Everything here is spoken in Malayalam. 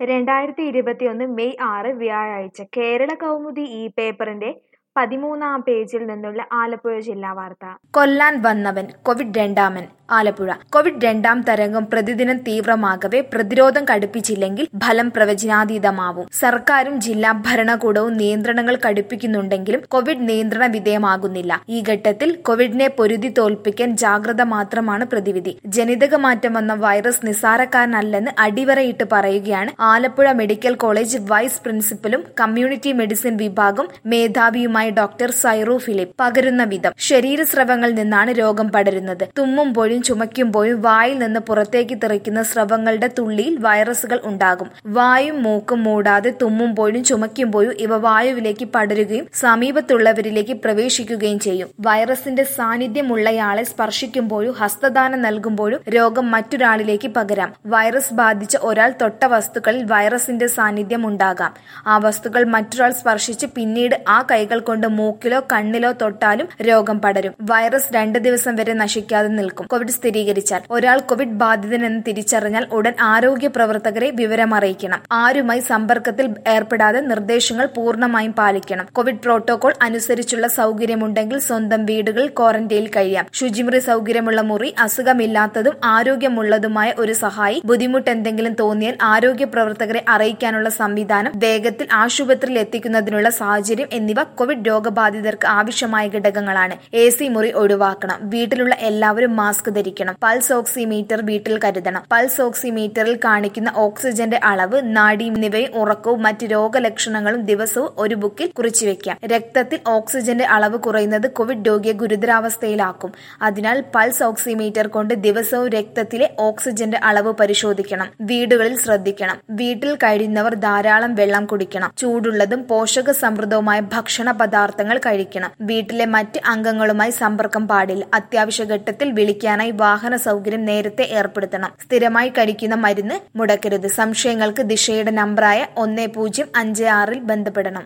രണ്ടായിരത്തി ഇരുപത്തിയൊന്ന് മെയ് ആറ് വ്യാഴാഴ്ച കേരള കൗമുദി ഈ പേപ്പറിന്റെ പതിമൂന്നാം പേജിൽ നിന്നുള്ള ആലപ്പുഴ ജില്ലാ വാർത്ത കൊല്ലാൻ വന്നവൻ കോവിഡ് രണ്ടാമൻ ആലപ്പുഴ കോവിഡ് രണ്ടാം തരംഗം പ്രതിദിനം തീവ്രമാകവെ പ്രതിരോധം കടുപ്പിച്ചില്ലെങ്കിൽ ഫലം പ്രവചനാതീതമാവും സർക്കാരും ജില്ലാ ഭരണകൂടവും നിയന്ത്രണങ്ങൾ കടുപ്പിക്കുന്നുണ്ടെങ്കിലും കോവിഡ് നിയന്ത്രണ വിധേയമാകുന്നില്ല ഈ ഘട്ടത്തിൽ കോവിഡിനെ പൊരുതി തോൽപ്പിക്കാൻ ജാഗ്രത മാത്രമാണ് പ്രതിവിധി ജനിതക മാറ്റം വന്ന വൈറസ് നിസ്സാരക്കാരനല്ലെന്ന് അടിവരയിട്ട് പറയുകയാണ് ആലപ്പുഴ മെഡിക്കൽ കോളേജ് വൈസ് പ്രിൻസിപ്പലും കമ്മ്യൂണിറ്റി മെഡിസിൻ വിഭാഗം മേധാവിയുമായ ഡോക്ടർ സൈറു ഫിലിപ്പ് പകരുന്ന വിധം ശരീരസ്രവങ്ങളിൽ നിന്നാണ് രോഗം പടരുന്നത് തുമ്മുമ്പോഴും ചുമയ്ക്കുമ്പോഴും വായിൽ നിന്ന് പുറത്തേക്ക് തെറിക്കുന്ന സ്രവങ്ങളുടെ തുള്ളിയിൽ വൈറസുകൾ ഉണ്ടാകും വായും മൂക്കും മൂടാതെ തുമ്മുമ്പോഴും ചുമയ്ക്കുമ്പോഴും ഇവ വായുവിലേക്ക് പടരുകയും സമീപത്തുള്ളവരിലേക്ക് പ്രവേശിക്കുകയും ചെയ്യും വൈറസിന്റെ സാന്നിധ്യമുള്ളയാളെ സ്പർശിക്കുമ്പോഴും ഹസ്തദാനം നൽകുമ്പോഴും രോഗം മറ്റൊരാളിലേക്ക് പകരാം വൈറസ് ബാധിച്ച ഒരാൾ തൊട്ട വസ്തുക്കളിൽ വൈറസിന്റെ സാന്നിധ്യം ഉണ്ടാകാം ആ വസ്തുക്കൾ മറ്റൊരാൾ സ്പർശിച്ച് പിന്നീട് ആ കൈകൾ കൊണ്ട് മൂക്കിലോ കണ്ണിലോ തൊട്ടാലും രോഗം പടരും വൈറസ് രണ്ട് ദിവസം വരെ നശിക്കാതെ നിൽക്കും കോവിഡ് സ്ഥിരീകരിച്ചാൽ ഒരാൾ കോവിഡ് ബാധിതനെന്ന് തിരിച്ചറിഞ്ഞാൽ ഉടൻ ആരോഗ്യ പ്രവർത്തകരെ വിവരമറിയിക്കണം ആരുമായി സമ്പർക്കത്തിൽ ഏർപ്പെടാതെ നിർദ്ദേശങ്ങൾ പൂർണ്ണമായും പാലിക്കണം കോവിഡ് പ്രോട്ടോകോൾ അനുസരിച്ചുള്ള സൗകര്യമുണ്ടെങ്കിൽ സ്വന്തം വീടുകളിൽ ക്വാറന്റൈനിൽ കഴിയാം ശുചിമുറി സൗകര്യമുള്ള മുറി അസുഖമില്ലാത്തതും ആരോഗ്യമുള്ളതുമായ ഒരു സഹായി ബുദ്ധിമുട്ട് എന്തെങ്കിലും തോന്നിയാൽ ആരോഗ്യ പ്രവർത്തകരെ അറിയിക്കാനുള്ള സംവിധാനം വേഗത്തിൽ ആശുപത്രിയിൽ എത്തിക്കുന്നതിനുള്ള സാഹചര്യം എന്നിവ കോവിഡ് രോഗബാധിതർക്ക് ആവശ്യമായ ഘടകങ്ങളാണ് എ സി മുറി ഒഴിവാക്കണം വീട്ടിലുള്ള എല്ലാവരും മാസ്ക് ധരിക്കണം പൾസ് ഓക്സിമീറ്റർ വീട്ടിൽ കരുതണം പൾസ് ഓക്സിമീറ്ററിൽ കാണിക്കുന്ന ഓക്സിജന്റെ അളവ് നാഡി എന്നിവയും ഉറക്കവും മറ്റ് രോഗലക്ഷണങ്ങളും ദിവസവും ഒരു ബുക്കിൽ കുറിച്ചുവെക്കാം രക്തത്തിൽ ഓക്സിജന്റെ അളവ് കുറയുന്നത് കോവിഡ് രോഗിയെ ഗുരുതരാവസ്ഥയിലാക്കും അതിനാൽ പൾസ് ഓക്സിമീറ്റർ കൊണ്ട് ദിവസവും രക്തത്തിലെ ഓക്സിജന്റെ അളവ് പരിശോധിക്കണം വീടുകളിൽ ശ്രദ്ധിക്കണം വീട്ടിൽ കഴിയുന്നവർ ധാരാളം വെള്ളം കുടിക്കണം ചൂടുള്ളതും പോഷക സമൃദ്ധവുമായ ഭക്ഷണ പദാർത്ഥങ്ങൾ കഴിക്കണം വീട്ടിലെ മറ്റ് അംഗങ്ങളുമായി സമ്പർക്കം പാടില്ല അത്യാവശ്യ ഘട്ടത്തിൽ വിളിക്കാനായി വാഹന സൗകര്യം നേരത്തെ ഏർപ്പെടുത്തണം സ്ഥിരമായി കഴിക്കുന്ന മരുന്ന് മുടക്കരുത് സംശയങ്ങൾക്ക് ദിശയുടെ നമ്പറായ ഒന്ന് പൂജ്യം അഞ്ച് ആറിൽ ബന്ധപ്പെടണം